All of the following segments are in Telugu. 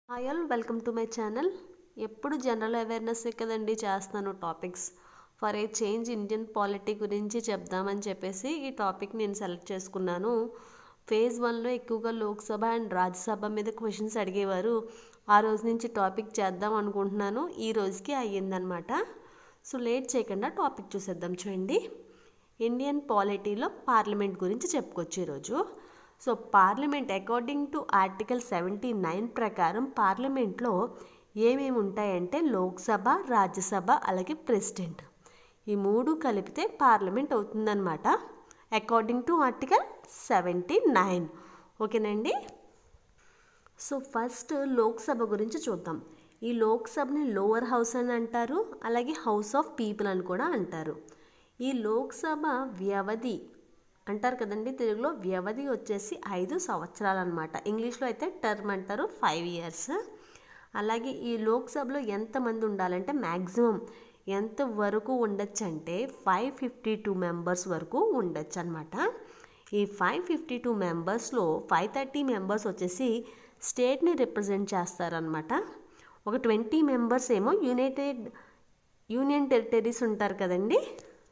hi all welcome to my channel ఎప్పుడు జనరల్ అవేర్నెస్ కదండి చేస్తాను topics for a change Indian polity గురించి చెప్దామని చెప్పేసి ఈ టాపిక్ నేను సెలెక్ట్ చేసుకున్నాను ఫేజ్ వన్లో ఎక్కువగా లోక్సభ అండ్ రాజ్యసభ మీద క్వశ్చన్స్ అడిగేవారు ఆ రోజు నుంచి టాపిక్ చేద్దాం అనుకుంటున్నాను ఈ రోజుకి అయ్యిందనమాట సో లేట్ చేయకుండా టాపిక్ చూసేద్దాం చూడండి ఇండియన్ పాలిటీలో పార్లమెంట్ గురించి చెప్పుకోవచ్చు ఈరోజు so parliament according to article seventy nine ప్రకారం పార్లమెంట్లో ఏమేమి ఉంటాయంటే లోక్సభ రాజ్యసభ అలాగే ప్రెసిడెంట్ ఈ మూడు కలిపితే పార్లమెంట్ అవుతుందన్నమాట according to article seventy nine ఓకేనండి సో ఫస్ట్ లోక్సభ గురించి చూద్దాం ఈ లోక్సభని లోవర్ హౌస్ అని అంటారు అలాగే హౌస్ ఆఫ్ పీపుల్ అని కూడా అంటారు ఈ లోక్సభ వ్యవధి అంటారు కదండి తెలుగులో వ్యవధి వచ్చేసి ఐదు సంవత్సరాలు అనమాట ఇంగ్లీష్లో అయితే టర్మ్ అంటారు ఫైవ్ ఇయర్స్ అలాగే ఈ లోక్సభలో ఎంతమంది ఉండాలంటే మ్యాక్సిమం ఎంత వరకు ఉండొచ్చు అంటే ఫైవ్ ఫిఫ్టీ టూ మెంబర్స్ వరకు ఉండొచ్చు అనమాట ఈ ఫైవ్ ఫిఫ్టీ టూ మెంబర్స్లో ఫైవ్ థర్టీ మెంబర్స్ వచ్చేసి స్టేట్ని రిప్రజెంట్ చేస్తారనమాట ఒక ట్వంటీ మెంబర్స్ ఏమో యునైటెడ్ యూనియన్ టెరిటరీస్ ఉంటారు కదండి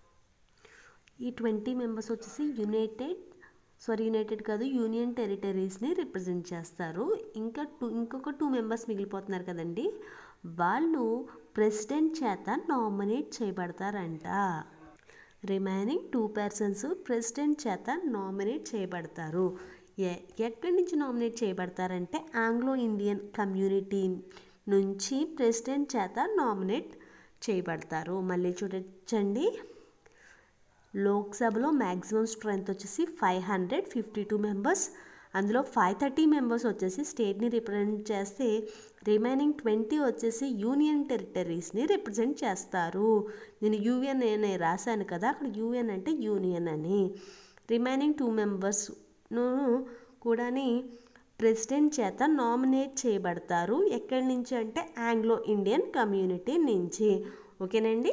ఈ ట్వంటీ మెంబర్స్ వచ్చేసి యునైటెడ్ సారీ యునైటెడ్ కాదు యూనియన్ టెరిటరీస్ని రిప్రజెంట్ చేస్తారు ఇంకా టూ ఇంకొక టూ మెంబర్స్ మిగిలిపోతున్నారు కదండి వాళ్ళు ప్రెసిడెంట్ చేత నామినేట్ చేయబడతారంట రిమైనింగ్ టూ పర్సన్స్ ప్రెసిడెంట్ చేత నామినేట్ చేయబడతారు ఎ- ఎక్కడి నుంచి నామినేట్ చేయబడతారంటే ఆంగ్లో ఇండియన్ కమ్యూనిటీ నుంచి ప్రెసిడెంట్ చేత నామినేట్ చేయబడతారు మళ్ళీ చూడొచ్చండి లోక్సభలో మ్యాక్సిమం స్ట్రెంత్ వచ్చేసి five hundred fifty two members అందులో ఫైవ్ థర్టీ మెంబర్స్ వచ్చేసి స్టేట్ని రిప్రజెంట్ చేస్తే రిమైనింగ్ ట్వంటీ వచ్చేసి యూనియన్ టెరిటరీస్ని రిప్రజెంట్ చేస్తారు నేను యూఎన్ అనే రాశాను కదా అక్కడ యూఎన్ అంటే యూనియన్ అని రిమైనింగ్ టూ మెంబర్స్ను కూడాని ప్రెసిడెంట్ చేత నామినేట్ చేయబడతారు ఎక్కడి నుంచి అంటే ఆంగ్లో ఇండియన్ కమ్యూనిటీ నుంచి ఓకేనండి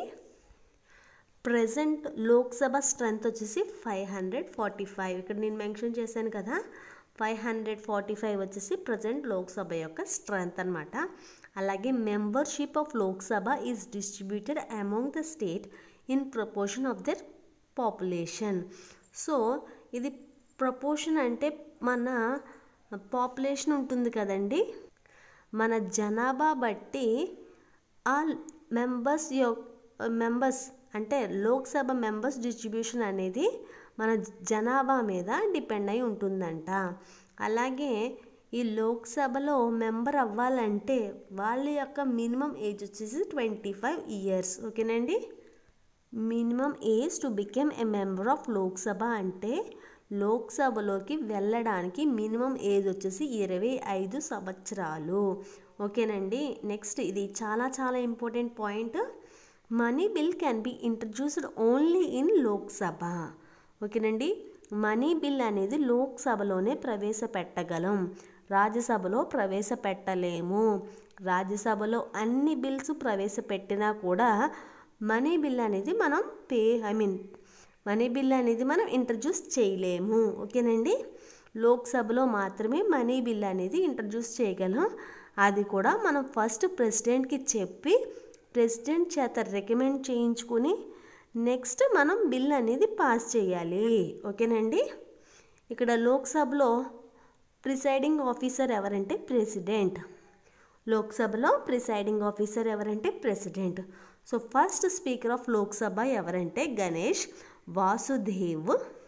ప్రజెంట్ లోక్సభ స్ట్రెంత్ వచ్చేసి ఫైవ్ హండ్రెడ్ ఫార్టీ ఫైవ్ ఇక్కడ నేను మెన్షన్ చేశాను కదా ఫైవ్ హండ్రెడ్ ఫార్టీ ఫైవ్ వచ్చేసి ప్రజెంట్ లోక్సభ యొక్క స్ట్రెంత్ అనమాట అలాగే membership of Lok Sabha is distributed among the state in proportion of their population so ఇది ప్రపోర్షన్ అంటే మన పాపులేషన్ ఉంటుంది కదండి మన జనాభా బట్టి ఆ మెంబర్స్ యొక్క మెంబర్స్ అంటే లోక్సభ మెంబర్స్ డిస్ట్రిబ్యూషన్ అనేది మన జనాభా మీద డిపెండ్ అయి ఉంటుందంట అలాగే ఈ లోక్సభలో మెంబర్ అవ్వాలంటే వాళ్ళ యొక్క మినిమం ఏజ్ వచ్చేసి ట్వంటీ ఫైవ్ ఇయర్స్ ఓకేనండి minimum age to become a member of Lok Sabha అంటే లోక్సభలోకి వెళ్ళడానికి మినిమం ఏజ్ వచ్చేసి ఇరవై ఐదు సంవత్సరాలు ఓకేనండి నెక్స్ట్ ఇది చాలా చాలా important point money bill can be introduced only in Lok Sabha ఓకేనండి మనీ బిల్ అనేది లోక్సభలోనే ప్రవేశపెట్టగలం రాజ్యసభలో ప్రవేశపెట్టలేము రాజ్యసభలో అన్ని బిల్స్ ప్రవేశపెట్టినా కూడా మనీ బిల్ అనేది మనం పే ఐ మీన్ మనీ బిల్ అనేది మనం ఇంట్రడ్యూస్ చేయలేము ఓకేనండి లోక్సభలో మాత్రమే మనీ బిల్ అనేది ఇంట్రడ్యూస్ చేయగలం అది కూడా మనం ఫస్ట్ ప్రెసిడెంట్కి చెప్పి ప్రెసిడెంట్ చేత రికమెండ్ చేయించుకుని నెక్స్ట్ మనం బిల్ అనేది పాస్ చేయాలి ఓకేనండి ఇక్కడ లోక్సభలో ప్రిసైడింగ్ ఆఫీసర్ ఎవరంటే ప్రెసిడెంట్ లోక్సభలో ప్రిసైడింగ్ ఆఫీసర్ ఎవరంటే president so first speaker of Lok Sabha ఎవరంటే గణేష్ వాసుదేవ్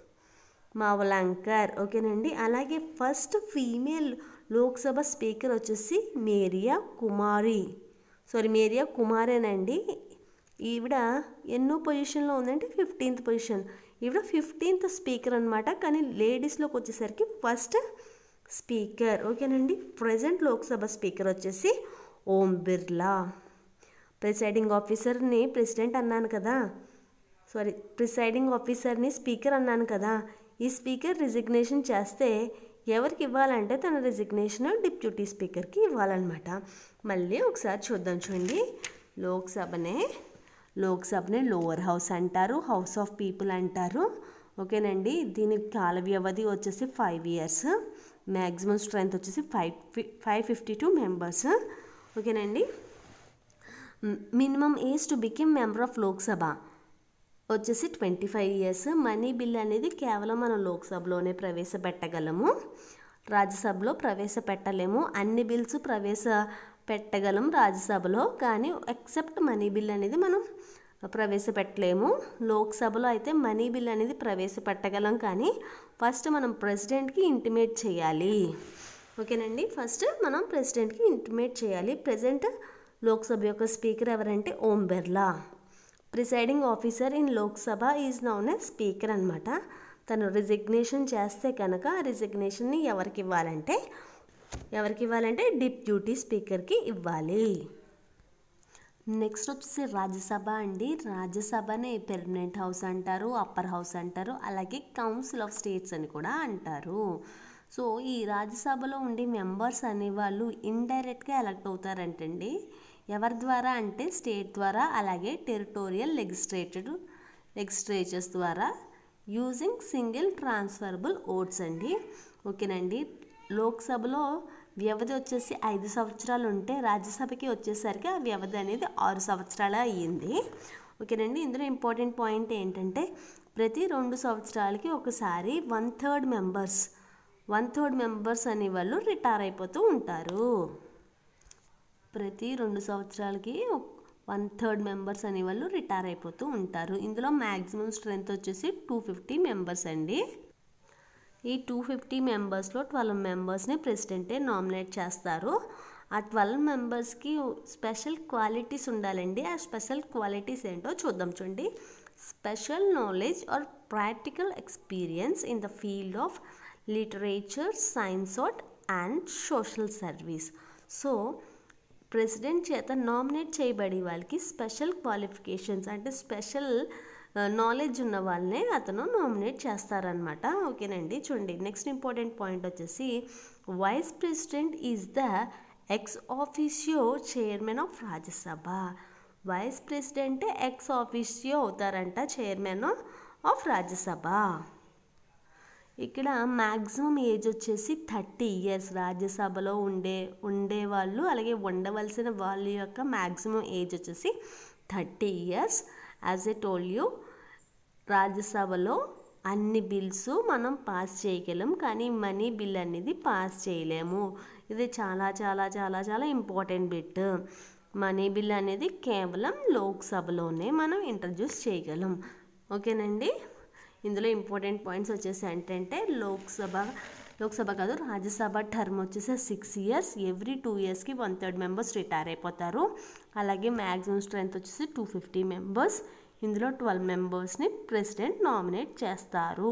మావలంకర్ ఓకేనండి అలాగే ఫస్ట్ ఫీమేల్ లోక్సభ స్పీకర్ వచ్చేసి మేరియా కుమారి సారీ మేరియా కుమారేనండి ఈవిడ ఎన్నో పొజిషన్లో ఉందంటే ఫిఫ్టీన్త్ పొజిషన్ ఈవిడ ఫిఫ్టీన్త్ స్పీకర్ అనమాట కానీ లేడీస్లోకి వచ్చేసరికి ఫస్ట్ స్పీకర్ ఓకేనండి ప్రజెంట్ లోక్సభ స్పీకర్ వచ్చేసి ఓం బిర్లా ప్రిసైడింగ్ ఆఫీసర్ని ప్రెసిడెంట్ అన్నాను కదా సారీ ప్రిసైడింగ్ ఆఫీసర్ని స్పీకర్ అన్నాను కదా ఈ స్పీకర్ రిజిగ్నేషన్ చేస్తే ఎవరికి ఇవ్వాలంటే తన రిజిగ్నేషన్ డిప్యూటీ స్పీకర్కి ఇవ్వాలన్నమాట మళ్ళీ ఒకసారి చూద్దాం చూడండి లోక్సభనే లోక్సభని లోవర్ హౌస్ అంటారు హౌస్ ఆఫ్ పీపుల్ అంటారు ఓకేనండి దీని కాల వ్యవధి వచ్చేసి ఫైవ్ ఇయర్స్ మ్యాక్సిమం స్ట్రెంత్ వచ్చేసి five five fifty two members ఓకేనండి minimum age to become member of Lok Sabha వచ్చేసి twenty five years money bill అనేది కేవలం మనం లోక్సభలోనే ప్రవేశపెట్టగలము రాజ్యసభలో ప్రవేశపెట్టలేము అన్ని బిల్స్ ప్రవేశపెట్టగలం రాజ్యసభలో కానీ ఎక్సెప్ట్ మనీ బిల్ అనేది మనం ప్రవేశపెట్టలేము లోక్సభలో అయితే మనీ బిల్ అనేది ప్రవేశపెట్టగలం కానీ ఫస్ట్ మనం ప్రెసిడెంట్కి ఇంటిమేట్ చేయాలి ఓకేనండి ఫస్ట్ మనం ప్రెసిడెంట్కి ఇంటిమేట్ చేయాలి ప్రజెంట్ లోక్సభ యొక్క స్పీకర్ ఎవరంటే Om Birla presiding officer in Lok Sabha is known a speaker అనమాట తను రిజిగ్నేషన్ చేస్తే కనుక ఆ రిజిగ్నేషన్ని ఎవరికి ఇవ్వాలంటే ఎవరికి ఇవ్వాలంటే డిప్యూటీ స్పీకర్కి ఇవ్వాలి నెక్స్ట్ వచ్చేసి రాజ్యసభ అండి రాజ్యసభని పెర్మనెంట్ హౌస్ అంటారు అప్పర్ హౌస్ అంటారు అలాగే కౌన్సిల్ ఆఫ్ స్టేట్స్ అని కూడా అంటారు సో ఈ రాజ్యసభలో ఉండే మెంబర్స్ అనేవాళ్ళు ఇండైరెక్ట్గా ఎలక్ట్ అవుతారంటండి ఎవరి ద్వారా అంటే స్టేట్ ద్వారా అలాగే టెరిటోరియల్ లెజిస్లేటెడ్ లెజిస్లేచర్స్ ద్వారా యూజింగ్ సింగిల్ ట్రాన్స్ఫరబుల్ ఓట్స్ అండి ఓకేనండి లోక్సభలో వ్యవధి వచ్చేసి ఐదు సంవత్సరాలు ఉంటే రాజ్యసభకి వచ్చేసరికి ఆ వ్యవధి అనేది ఆరు సంవత్సరాలు అయ్యింది ఓకేనండి ఇందులో ఇంపార్టెంట్ పాయింట్ ఏంటంటే ప్రతి రెండు సంవత్సరాలకి ఒకసారి one third members one third members అనేవాళ్ళు రిటైర్ అయిపోతూ ఉంటారు ప్రతి రెండు సంవత్సరాలకి వన్ థర్డ్ మెంబర్స్ అనేవాళ్ళు రిటైర్ అయిపోతూ ఉంటారు ఇందులో మ్యాక్సిమం స్ట్రెంత్ వచ్చేసి టూ ఫిఫ్టీ మెంబర్స్ అండి ఈ టూ ఫిఫ్టీ మెంబర్స్లో ట్వెల్వ్ మెంబర్స్ని ప్రెసిడెంటే నామినేట్ చేస్తారు ఆ ట్వెల్వ్ మెంబర్స్కి స్పెషల్ క్వాలిటీస్ ఉండాలండి ఆ స్పెషల్ క్వాలిటీస్ ఏంటో చూద్దాం చూడండి special knowledge or practical experience in the field of literature science art and social service so president చేత నామినేట్ చేయబడే వాళ్ళకి స్పెషల్ క్వాలిఫికేషన్స్ అంటే స్పెషల్ నాలెడ్జ్ ఉన్న వాళ్ళనే అతను నామినేట్ చేస్తారనమాట ఓకేనండి చూడండి నెక్స్ట్ ఇంపార్టెంట్ పాయింట్ వచ్చేసి vice president is the ex officio chairman of Rajya Sabha vice ప్రెసిడెంటే ఎక్స్ ఆఫీషియో అవుతారంట చైర్మన్ ఆఫ్ రాజ్యసభ ఇక్కడ మ్యాక్సిమం ఏజ్ వచ్చేసి థర్టీ ఇయర్స్ రాజ్యసభలో ఉండే ఉండేవాళ్ళు అలాగే ఉండవలసిన వాళ్ళ యొక్క మ్యాక్సిమం ఏజ్ వచ్చేసి thirty years as a told you రాజ్యసభలో అన్ని బిల్స్ మనం పాస్ చేయగలం కానీ మనీ బిల్ అనేది పాస్ చేయలేము ఇది చాలా చాలా చాలా చాలా ఇంపార్టెంట్ బిట్ మనీ బిల్ అనేది కేవలం లోక్సభలోనే మనం ఇంట్రడ్యూస్ చేయగలం ఓకేనండి ఇందులో ఇంపార్టెంట్ పాయింట్స్ వచ్చేసి ఏంటంటే లోక్సభ లోక్సభ కాదు రాజ్యసభ టర్మ్ వచ్చేసి సిక్స్ ఇయర్స్ ఎవ్రీ టూ ఇయర్స్కి వన్ థర్డ్ మెంబర్స్ రిటైర్ అయిపోతారు అలాగే మ్యాక్సిమం స్ట్రెంత్ వచ్చేసి టూ ఫిఫ్టీ మెంబర్స్ ఇందులో ట్వెల్వ్ మెంబర్స్ని ప్రెసిడెంట్ నామినేట్ చేస్తారు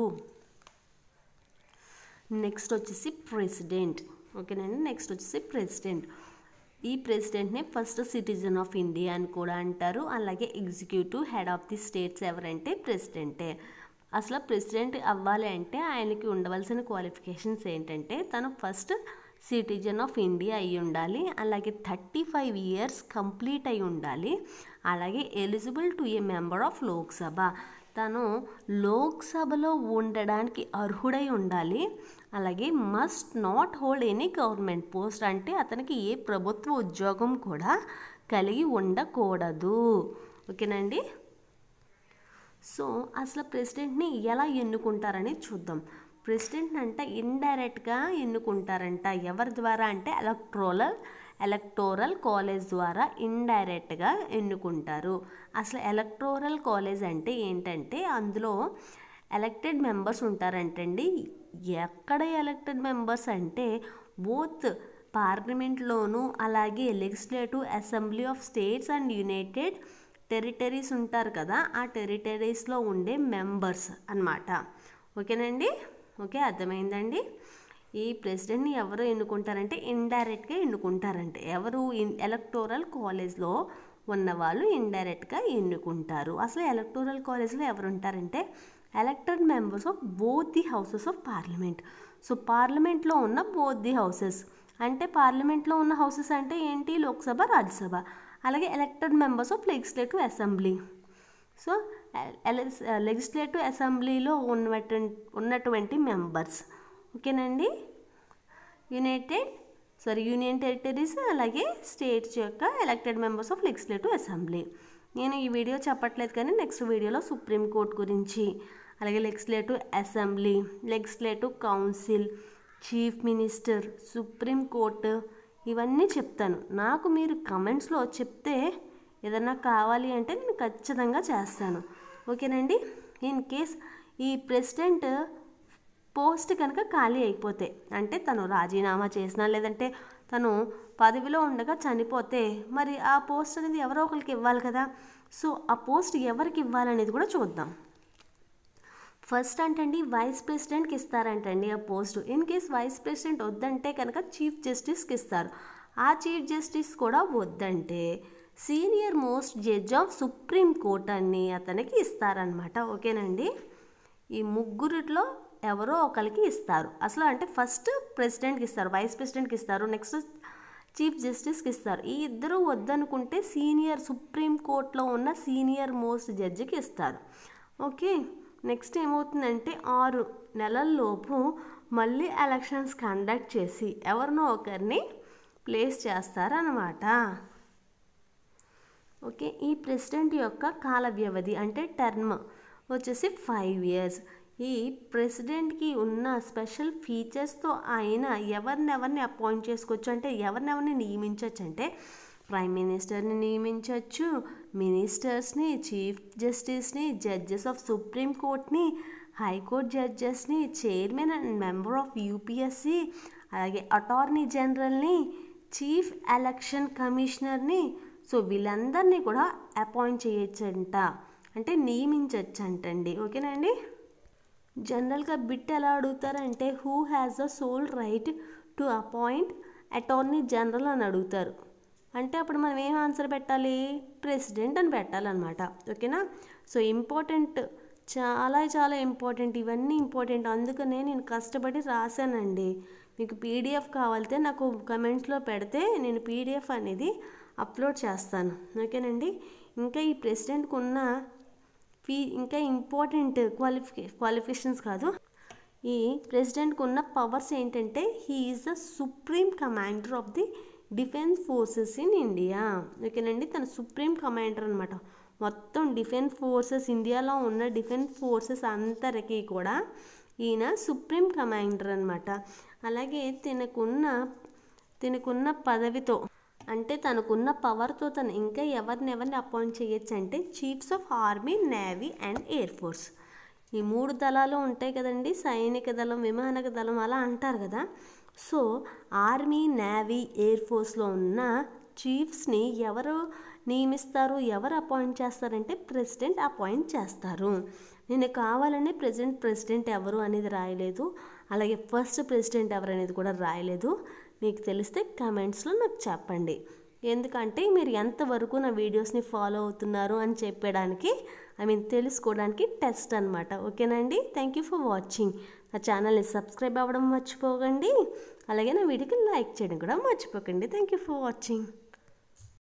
నెక్స్ట్ వచ్చేసి ప్రెసిడెంట్ ఓకేనండి నెక్స్ట్ వచ్చేసి ప్రెసిడెంట్ ఈ ప్రెసిడెంట్ని ఫస్ట్ సిటిజన్ ఆఫ్ ఇండియా అని కూడా అంటారు అలాగే executive head of the states ఎవరంటే ప్రెసిడెంటే అసలు ప్రెసిడెంట్ అవ్వాలి అంటే ఆయనకి ఉండవలసిన క్వాలిఫికేషన్స్ ఏంటంటే తను ఫస్ట్ సిటిజన్ ఆఫ్ ఇండియా అయి ఉండాలి అలాగే థర్టీ ఫైవ్ ఇయర్స్ కంప్లీట్ అయి ఉండాలి అలాగే eligible to a member of Lok Sabha తను లోక్సభలో ఉండడానికి అర్హుడై ఉండాలి అలాగే must not hold any government post అంటే అతనికి ఏ ప్రభుత్వ ఉద్యోగం కూడా కలిగి ఉండకూడదు ఓకేనండి సో అసలు ప్రెసిడెంట్ని ఎలా ఎన్నుకుంటారని చూద్దాం ప్రెసిడెంట్ అంటే ఇండైరెక్ట్గా ఎన్నుకుంటారంట ఎవరి ద్వారా అంటే ఎలక్ట్రోలల్ ఎలక్టోరల్ కాలేజ్ ద్వారా ఇండైరెక్ట్గా ఎన్నుకుంటారు అసలు ఎలక్టోరల్ కాలేజ్ అంటే ఏంటంటే అందులో ఎలక్టెడ్ మెంబర్స్ ఉంటారంటండి ఎక్కడ ఎలక్టెడ్ మెంబర్స్ అంటే బోత్ పార్లమెంట్లోను అలాగే legislative assembly of states and united territories ఉంటారు కదా ఆ టెరిటరీస్లో ఉండే మెంబర్స్ అన్నమాట ఓకేనండి ఓకే అర్థమైందండి ఈ ప్రెసిడెంట్ని ఎవరు ఎన్నుకుంటారంటే ఇండైరెక్ట్గా ఎన్నుకుంటారంటే ఎవరు ఎలక్టోరల్ కాలేజ్లో ఉన్నవాళ్ళు ఇండైరెక్ట్గా ఎన్నుకుంటారు అసలు ఎలక్టోరల్ కాలేజ్లో ఎవరు ఉంటారంటే elected members of both the houses of parliament so పార్లమెంట్లో ఉన్న బోత్ ది హౌసెస్ అంటే పార్లమెంట్లో ఉన్న హౌసెస్ అంటే ఏంటి లోక్సభ రాజ్యసభ అలాగే elected members of legislative assembly so legislative అసెంబ్లీలో ఉన్నటువంటి ఉన్నటువంటి మెంబర్స్ ఓకేనండి యునైటెడ్ సారీ యూనియన్ టెరిటరీస్ అలాగే స్టేట్స్ యొక్క elected members of legislative assembly నేను ఈ వీడియో చెప్పట్లేదు కానీ నెక్స్ట్ వీడియోలో సుప్రీంకోర్టు గురించి అలాగే legislative assembly legislative council chief minister supreme court ఇవన్నీ చెప్తాను నాకు మీరు కమెంట్స్లో చెప్తే ఏదన్నా కావాలి అంటే నేను ఖచ్చితంగా చేస్తాను ఓకేనండి ఇన్ కేస్ ఈ ప్రెసిడెంట్ పోస్ట్ కనుక ఖాళీ అయిపోతే అంటే తను రాజీనామా చేసినా లేదంటే తను పదవిలో ఉండగా చనిపోతే మరి ఆ పోస్ట్ అనేది ఎవరో ఒకరికి ఇవ్వాలి కదా సో ఆ పోస్ట్ ఎవరికి ఇవ్వాలనేది కూడా చూద్దాం ఫస్ట్ అంటండి వైస్ ప్రెసిడెంట్కి ఇస్తారంటండి ఆ post in case vice president వద్దంటే కనుక చీఫ్ జస్టిస్కి ఇస్తారు ఆ చీఫ్ జస్టిస్ కూడా వద్దంటే senior most judge of supreme court అని అతనికి ఇస్తారనమాట ఓకేనండి ఈ ముగ్గురిలో ఎవరో ఒకరికి ఇస్తారు అసలు అంటే ఫస్ట్ ప్రెసిడెంట్కి ఇస్తారు వైస్ ప్రెసిడెంట్కి ఇస్తారు నెక్స్ట్ చీఫ్ జస్టిస్కి ఇస్తారు ఈ ఇద్దరు వద్దనుకుంటే సీనియర్ సుప్రీం కోర్టులో ఉన్న సీనియర్ మోస్ట్ జడ్జికి ఇస్తారు ఓకే నెక్స్ట్ ఏమవుతుందంటే ఆరు నెలల్లోపు మళ్ళీ ఎలక్షన్స్ కండక్ట్ చేసి ఎవరినో ఒకరిని ప్లేస్ చేస్తారనమాట ఓకే ఈ ప్రెసిడెంట్ యొక్క కాల వ్యవధి అంటే టర్మ్ వచ్చేసి ఫైవ్ ఇయర్స్ ఈ ప్రెసిడెంట్కి ఉన్న స్పెషల్ ఫీచర్స్తో ఆయన ఎవరినెవరిని అపాయింట్ చేసుకోవచ్చు అంటే ఎవరినెవరిని నియమించవచ్చు అంటే ప్రైమ్ మినిస్టర్ని నియమించవచ్చు మినిస్టర్స్ని చీఫ్ జస్టిస్ని జడ్జెస్ ఆఫ్ సుప్రీం కోర్ట్ని హైకోర్టు జడ్జెస్ని chairman and member of UPSC అలాగే అటార్నీ జనరల్ని చీఫ్ ఎలక్షన్ కమిషనర్ని సో వీళ్ళందరినీ కూడా అపాయింట్ చేయొచ్చంట అంటే నియమించవచ్చంటండి ఓకేనండి జనరల్గా బిట్ ఎలా అడుగుతారంటే who has the sole right to appoint attorney general అని అడుగుతారు అంటే అప్పుడు మనం ఏం ఆన్సర్ పెట్టాలి ప్రెసిడెంట్ అని పెట్టాలన్నమాట ఓకేనా సో ఇంపార్టెంట్ చాలా చాలా ఇంపార్టెంట్ ఇవన్నీ ఇంపార్టెంట్ అందుకనే నేను కష్టపడి రాశానండి మీకు పీడిఎఫ్ కావాలితే నాకు కమెంట్స్లో పెడితే నేను పీడిఎఫ్ అనేది అప్లోడ్ చేస్తాను ఓకేనండి ఇంకా ఈ ప్రెసిడెంట్కి ఉన్న ఫీ ఇంకా ఇంపార్టెంట్ క్వాలిఫికే క్వాలిఫికేషన్స్ కాదు ఈ ప్రెసిడెంట్కి ఉన్న పవర్స్ ఏంటంటే he is the supreme commander of the defence forces in India ఓకేనండి తన సుప్రీం కమాండర్ అనమాట మొత్తం డిఫెన్స్ ఫోర్సెస్ ఇండియాలో ఉన్న డిఫెన్స్ ఫోర్సెస్ అందరికీ కూడా ఈయన సుప్రీం కమాండర్ అనమాట అలాగే తినకున్న తినకున్న పదవితో అంటే తనకున్న పవర్తో తను ఇంకా ఎవరిని ఎవరిని అపాయింట్ చేయొచ్చు అంటే chiefs of army navy and air force ఈ మూడు దళాలు ఉంటాయి కదండి సైనిక దళం విమానక దళం అలా అంటారు కదా సో ఆర్మీ నేవీ ఎయిర్ ఫోర్స్లో ఉన్న చీఫ్స్ని ఎవరు నియమిస్తారు ఎవరు అపాయింట్ చేస్తారంటే ప్రెసిడెంట్ అపాయింట్ చేస్తారు నేను కావాలనే ప్రెసిడెంట్ ప్రెసిడెంట్ ఎవరు అనేది రాయలేదు అలాగే ఫస్ట్ ప్రెసిడెంట్ ఎవరు అనేది కూడా రాయలేదు మీకు తెలిస్తే కమెంట్స్లో నాకు చెప్పండి ఎందుకంటే మీరు ఎంతవరకు నా వీడియోస్ని ఫాలో అవుతున్నారు అని చెప్పడానికి ఐ మీన్ తెలుసుకోవడానికి టెస్ట్ అనమాట ఓకేనండి థ్యాంక్ యూ ఫర్ వాచింగ్ నా ఛానల్ని సబ్స్క్రైబ్ అవ్వడం మర్చిపోకండి అలాగే నా వీడియోకి లైక్ చేయడం కూడా మర్చిపోకండి థ్యాంక్ యూ ఫర్ వాచింగ్